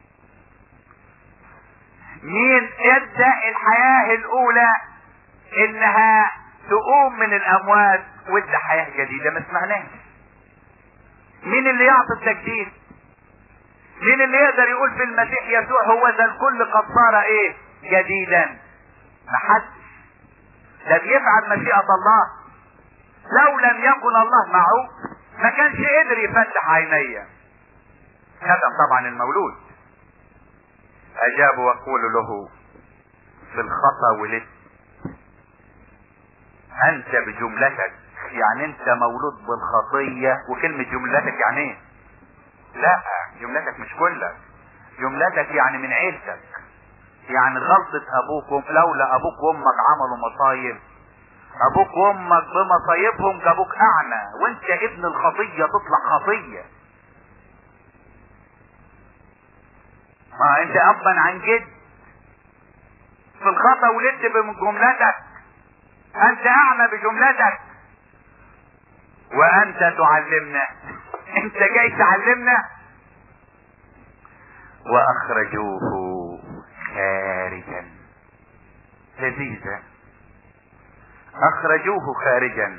مين ادى الحياة الأولى إنها تقوم من الأموات وادى حياة جديدة ما سمعناش مين اللي يعطي التجديد مين اللي يقدر يقول في المسيح يسوع هو ذا الكل قد صار ايه جديدا محدش ده بيفعل مشيئة الله لو لم يكن الله معه ما كانش قدر يفتح عينيه هذا طبعا المولود اجاب وقول له في الخطا ولدت انت بجملتك يعني انت مولود بالخطية وكلمة جملتك يعني ايه لا جملتك مش كلك جملتك يعني من عيلتك يعني غلطة ابوكم لولا ابوك وامك عملوا مصايب ابوك وامك بمصايبهم جابوك اعمى وانت ابن الخطية تطلع خطية ما انت ابا عن جد في الخطا ولدت بجملتك انت اعمى بجملتك وانت تعلمنا انت جاي تعلمنا واخرجوه خارجا لذيذة اخرجوه خارجا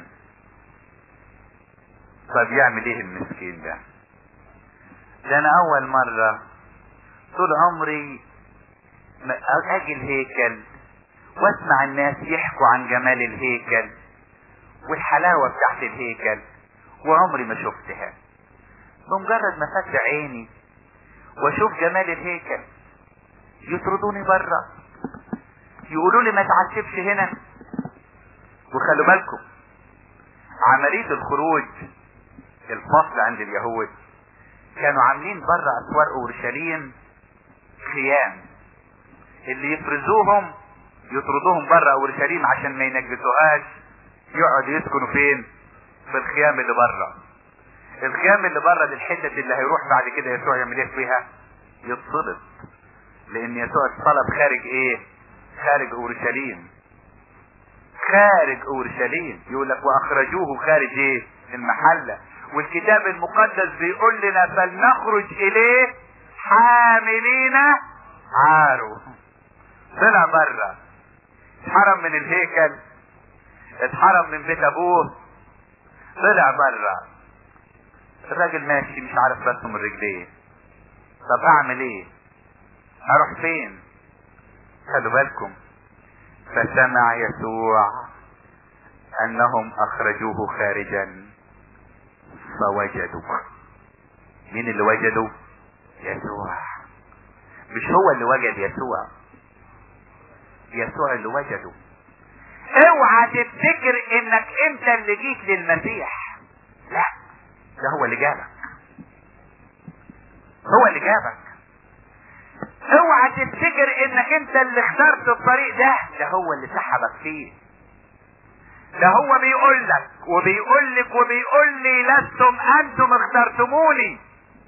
طب يعمل ايه المسكين ده ده انا اول مرة طول عمري اجي الهيكل واسمع الناس يحكوا عن جمال الهيكل والحلاوة بتاعت الهيكل وعمري ما شفتها بمجرد ما فتح عيني واشوف جمال الهيكل يطردوني بره يقولوا لي ما تعشبش هنا وخلوا بالكم عملية الخروج الفصل عند اليهود كانوا عاملين بره اسوار اورشليم خيام اللي يفرزوهم يطردوهم بره اورشليم عشان ما ينجسوهاش يقعدوا يسكنوا فين في الخيام اللي بره الخيام اللي بره دي الحتة اللي هيروح بعد كده يسوع يعمل ايه فيها يتصلب لان يسوع اتصلب خارج ايه خارج اورشليم خارج اورشليم يقول لك واخرجوه خارج ايه المحله والكتاب المقدس بيقول لنا فلنخرج اليه حاملين عاره طلع بره اتحرم من الهيكل اتحرم من بيت ابوه طلع بره الراجل ماشي مش عارف بس من رجليه طب اعمل ايه اروح فين خلوا بالكم فسمع يسوع انهم اخرجوه خارجا فوجدوا مين اللي وجدوا يسوع مش هو اللي وجد يسوع يسوع اللي وجده اوعى تفتكر انك انت اللي جيت للمسيح لا ده هو اللي جابك هو اللي جابك اوعى تفتكر انك انت اللي اخترت الطريق ده ده هو اللي سحبك فيه ده هو بيقول لك وبيقول لك وبيقول لي لستم انتم اخترتموني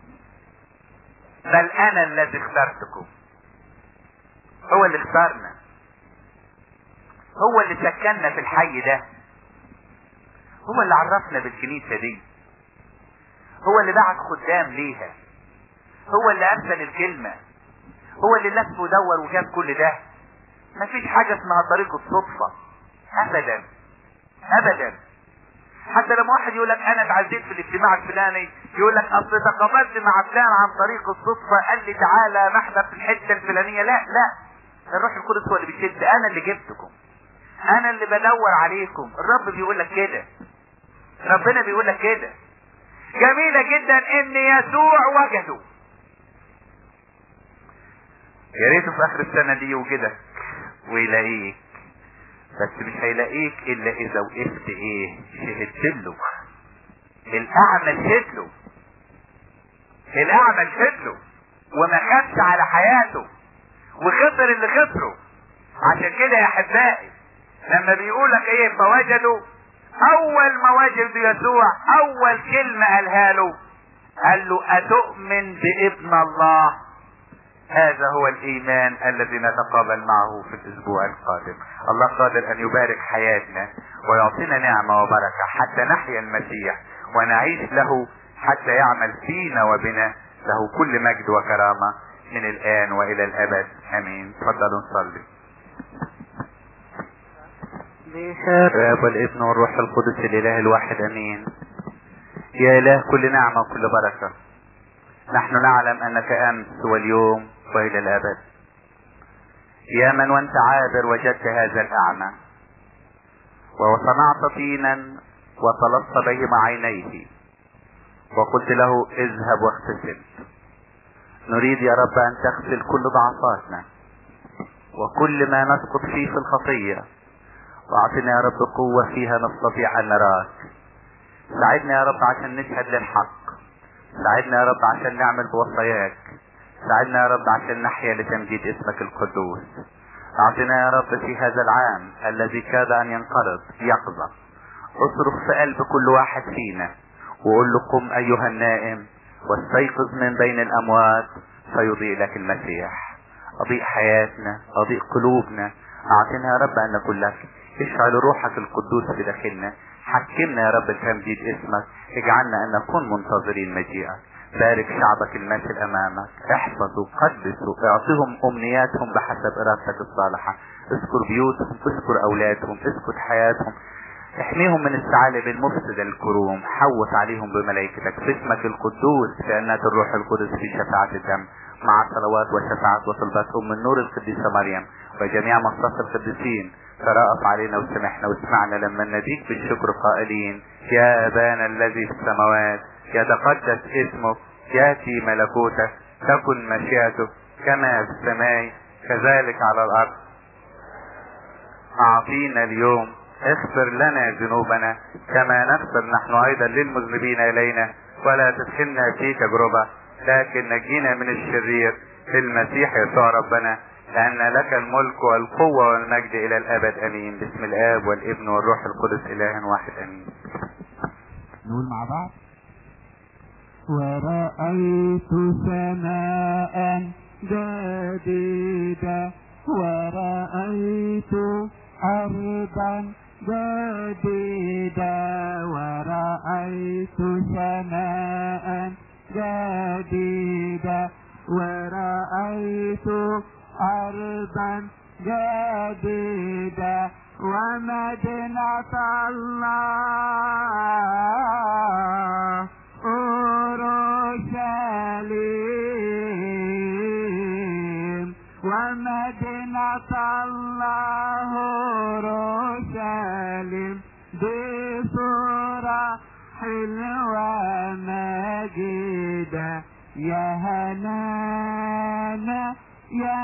بل انا الذي اخترتكم هو اللي اختارنا هو اللي سكننا في الحي ده هو اللي عرفنا بالكنيسة دي هو اللي بعت خدام ليها هو اللي ارسل الكلمة هو اللي لف ودور وجاب كل ده مفيش حاجة اسمها طريق الصدفة ابدا ابدا حتى لما واحد يقول لك انا اتعزيت في الاجتماع الفلاني يقول لك اصل تقابلت مع فلان عن طريق الصدفة قال لي تعالى نحضر في الحتة الفلانية لا لا الروح القدس هو اللي بيشد انا اللي جبتكم انا اللي بدور عليكم الرب بيقول لك كده ربنا بيقول لك كده جميلة جدا ان يسوع وجده يا ريته في اخر السنة دي يوجدك ويلاقيك بس مش هيلاقيك الا اذا وقفت ايه شهدت له الاعمى شهد له الاعمى شهد له وما خافش على حياته وخسر اللي خسره عشان كده يا احبائي لما بيقول لك ايه فوجدوا اول ما وجدوا يسوع اول كلمة قالها له قال له اتؤمن بابن الله هذا هو الايمان الذي نتقابل معه في الاسبوع القادم الله قادر ان يبارك حياتنا ويعطينا نعمة وبركة حتى نحيا المسيح ونعيش له حتى يعمل فينا وبنا له كل مجد وكرامة من الان والى الابد امين تفضلوا نصلي الاب والابن والروح القدس الاله الواحد امين يا اله كل نعمة وكل بركة نحن نعلم انك امس واليوم والى الابد يا من وانت عابر وجدت هذا الاعمى وصنعت طينا وطلبت بهم عينيه وقلت له اذهب واغتسل نريد يا رب ان تغسل كل ضعفاتنا وكل ما نسقط فيه في الخطيه واعطنا يا رب قوة فيها نستطيع ان نراك ساعدنا يا رب عشان نشهد للحق ساعدنا يا رب عشان نعمل بوصاياك ساعدنا يا رب عشان نحيا لتمجيد اسمك القدوس اعطنا يا رب في هذا العام الذي كاد ان ينقرض يقظة اصرخ في قلب كل واحد فينا وقول له قم ايها النائم واستيقظ من بين الاموات فيضيء لك المسيح اضيء حياتنا اضيء قلوبنا اعطنا يا رب ان نكون لك اشعل روحك القدوس في داخلنا حكمنا يا رب لتمجيد اسمك اجعلنا ان نكون منتظرين مجيئك بارك شعبك الماثل امامك احفظوا قدسوا اعطهم امنياتهم بحسب ارادتك الصالحة اذكر بيوتهم اذكر اولادهم اذكر حياتهم احميهم من الثعالب المفسدة الكروم حوط عليهم بملائكتك في اسمك القدوس كأنات الروح القدس في شفاعة الدم مع الصلوات والشفاعات وطلبات ام النور القديسة مريم وجميع مصاص القديسين ترأف علينا وسمحنا واسمعنا لما نديك بالشكر قائلين يا ابانا الذي في السماوات يتقدس اسمك ياتي ملكوتك تكن مشيئتك كما في السماء كذلك على الارض اعطينا اليوم اغفر لنا ذنوبنا كما نغفر نحن ايضا للمذنبين الينا ولا تدخلنا في تجربة لكن نجينا من الشرير في المسيح يسوع ربنا لأن لك الملك والقوة والمجد إلى الأبد أمين باسم الآب والابن والروح القدس إله واحد أمين نقول مع بعض ورأيت سماء جديدة ورأيت أرضا جديدة ورأيت سماء جديدة ورأيت أرضا جديدة ومدينة الله أورشليم ومدينة الله أورشليم بصورة حلوة مجيدة يا هنانا يا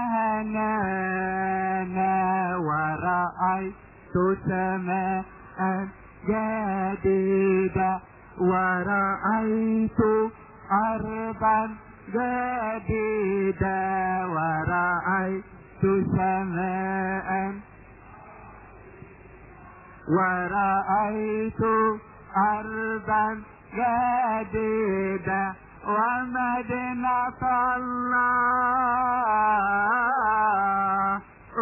هنانا ورأيت سماء جديدة ورأيت أرضا جديدة ورأيت سماء ورأيت أرضا جديدة ومدينة الله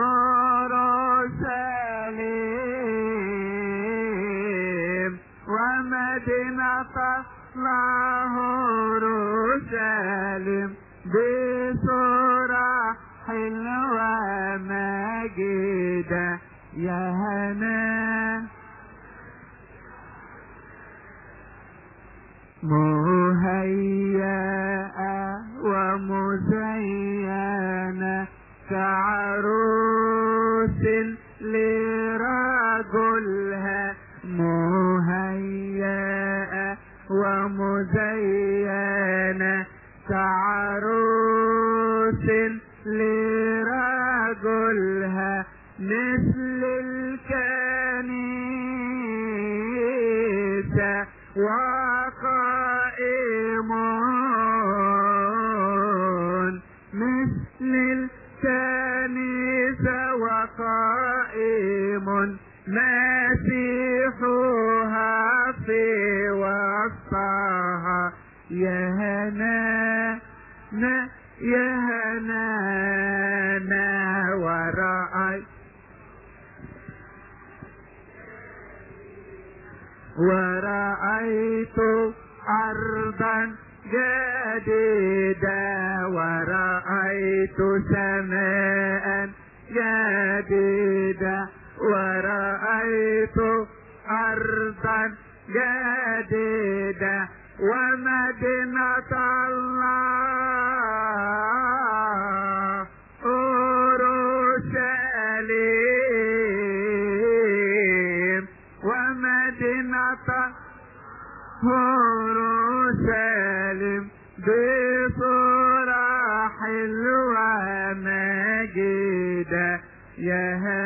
أورشليم ومدينة الله أورشليم بصورة حلوة مجيدة يا هنا مهيئة ومزينة كعروس لرجلها مهيئة ومزينة كعروس لرجلها مثل الكنيسة وقائمون مثل الكنيسة وقائم مسيحها في وسطها يا هنانا يا هنانا ورأيت ورأيت أرضا جديدة ورأيت سماء جديدة ورأيت أرضا جديدة ومدينة الله أورشليم ومدينة أورشليم بصورة حلوة مجيدة يا